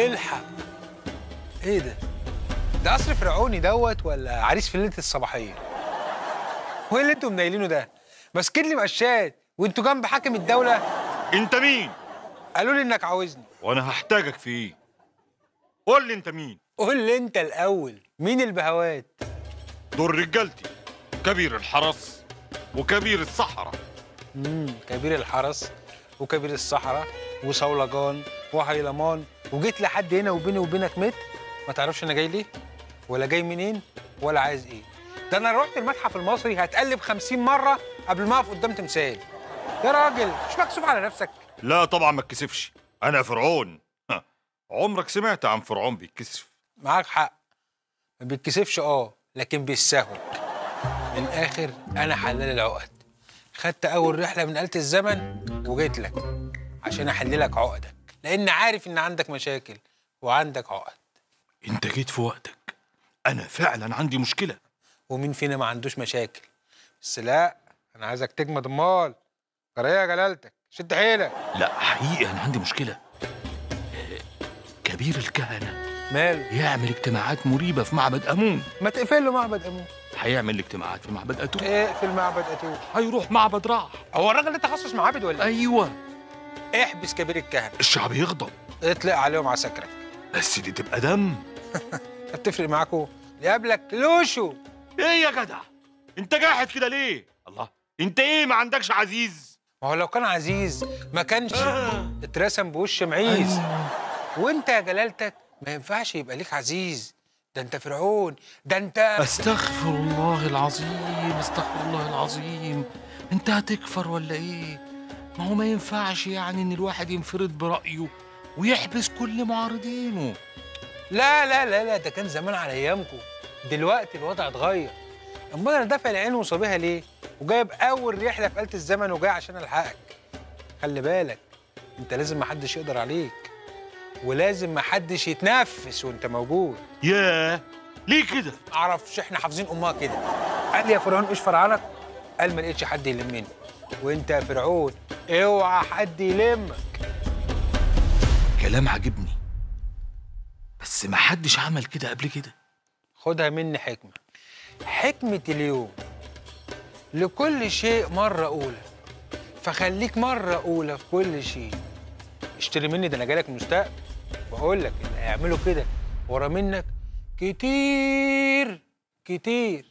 الحق ايه ده ده قصر فرعوني دوت ولا عريس في ليله الصباحيه وايه اللي انتوا منيلينه ده ماسكين لي مقشات وانتوا جنب حاكم الدوله انت مين قالوا لي انك عاوزني وانا هحتاجك في ايه قول لي انت مين قول لي انت الاول مين البهوات دول رجالتي كبير الحرس وكبير الصحراء امم كبير الحرس وكبير الصحراء وصولجان وهيلمان وجيت لحد هنا وبيني وبينك متر ما تعرفش انا جاي ليه ولا جاي منين ولا عايز ايه ده انا رحت المتحف المصري هتقلب خمسين مره قبل ما اقف قدام تمثال يا راجل مش مكسوف على نفسك لا طبعا ما اتكسفش انا فرعون ها، عمرك سمعت عن فرعون بيتكسف معاك حق ما بيتكسفش اه لكن بيستهوك من الاخر انا حلال العقد خدت اول رحله من آلة الزمن وجيت لك عشان احل لك عقدك لان عارف ان عندك مشاكل وعندك عقد انت جيت في وقتك انا فعلا عندي مشكله ومين فينا ما عندوش مشاكل بس لا انا عايزك تجمد امال جريه يا جلالتك شد حيلك لا حقيقي انا عندي مشكله آه، كبير الكهنه ماله يعمل اجتماعات مريبه في معبد امون ما تقفل له معبد امون هيعمل اجتماعات في معبد اتون اقفل معبد اتوه هيروح معبد راح هو الراجل ده تخصص معابد ولا ايه ايوه احبس كبير الكهنه الشعب يغضب اطلق عليهم عساكرك بس دي تبقى دم هتفرق معاكوا يقابلك لوشو ايه يا جدع انت قاعد كده ليه الله انت ايه ما عندكش عزيز ما هو لو كان عزيز ما كانش اترسم بوش معيز وانت يا جلالتك ما ينفعش يبقى ليك عزيز ده انت فرعون ده انت استغفر الله العظيم استغفر الله العظيم انت هتكفر ولا ايه ما هو ما ينفعش يعني ان الواحد ينفرد برأيه ويحبس كل معارضينه لا لا لا لا ده كان زمان على ايامكم دلوقتي الوضع اتغير امال انا دافع العين وصابيها ليه وجايب اول رحله في آلة الزمن وجاي عشان الحقك خلي بالك انت لازم محدش يقدر عليك ولازم محدش يتنفس وانت موجود ياه ليه كده معرفش احنا حافظين امها كده قال لي يا فرعون ايش فرعانك قال ما لقيتش حد يلمني وانت يا فرعون اوعى حد يلمك كلام عجبني بس ما حدش عمل كده قبل كده خدها مني حكمة حكمة اليوم لكل شيء مرة أولى فخليك مرة أولى في كل شيء اشتري مني ده أنا جايلك من المستقبل وأقول لك اللي هيعملوا كده ورا منك كتير كتير